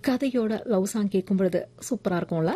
கதையோட love song கேட்கும் பொழுது சூப்பரா இருக்கும்ல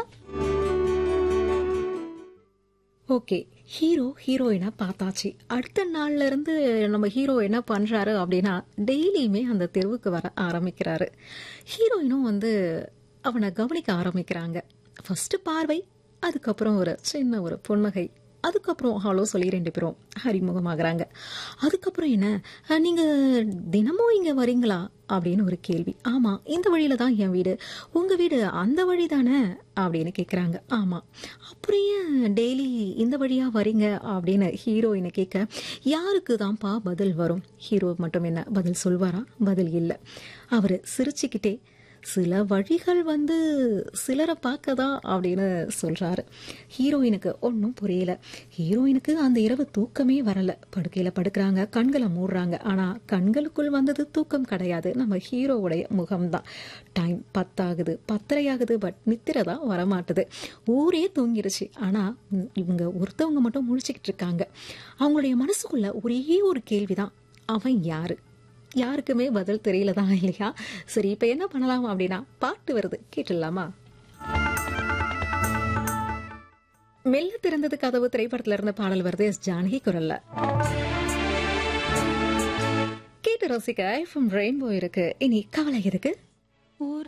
ஓகே ஹீரோ ஹீரோயினை பார்த்தாச்சு அடுத்த நாள்ல இருந்து நம்ம ஹீரோ என்ன பண்றாரு அப்படின்னா டெய்லியுமே அந்த தெருவுக்கு வர ஆரம்பிக்கிறாரு ஹீரோயினும் வந்து அவனை கவனிக்க ஆரம்பிக்கிறாங்க ஃபர்ஸ்ட் பார்வை அதுக்கப்புறம் ஒரு சின்ன ஒரு புன்னகை அதுக்கப்புறம் ஹலோ சொல்லி ரெண்டு பேரும் அறிமுகமாகறாங்க அதுக்கப்புறம் என்ன அஹ், நீங்க தினமும் இங்க வரீங்களா அப்படின்னு ஒரு கேள்வி ஆமா இந்த வழியில தான் என் வீடு உங்க வீடு அந்த வழி தானே அப்படின்னு கேக்குறாங்க ஆமா அப்புறம் ஏன் டெய்லி இந்த வழியா வரீங்க அப்படின்னு ஹீரோயினை கேட்க யாருக்கு தான்ப்பா பதில் வரும் ஹீரோ மட்டும் என்ன பதில் சொல்வாரா பதில் இல்லை அவரு சிரிச்சுக்கிட்டே சில வழிகள் வந்து சிலரை பார்க்கதா அப்படின்னு சொல்றாரு ஹீரோயினுக்கு ஒன்றும் புரியல ஹீரோயினுக்கு அந்த இரவு தூக்கமே வரல படுக்கையில படுக்கிறாங்க கண்களை மூடுறாங்க ஆனா கண்களுக்குள் வந்தது தூக்கம் கிடையாது நம்ம ஹீரோவுடைய முகம்தான் டைம் பத்தாகுது பத்தரையாகுது பட் நித்திரை தான் வரமாட்டுது ஊரே தூங்கிருச்சு ஆனா ம், இவங்க ஒருத்தவங்க மட்டும் முழிச்சுக்கிட்டு இருக்காங்க அவங்களுடைய மனசுக்குள்ள ஒரே ஒரு கேள்விதான் அவன் யாரு யாருக்குமே பதில் தெரியல தான் இல்லையா சரி இப்ப என்ன பண்ணலாம் அப்படின்னா பாட்டு வருது கேட்டுடலாமா மெல்ல திறந்தது கதவு திரைப்படத்துல இருந்த பாடல் வருது எஸ் ஜானகி குரல்ல கேட்டு ரசிக்க எஃப்எம் ரெயின்போ இருக்கு இனி கவலை இருக்கு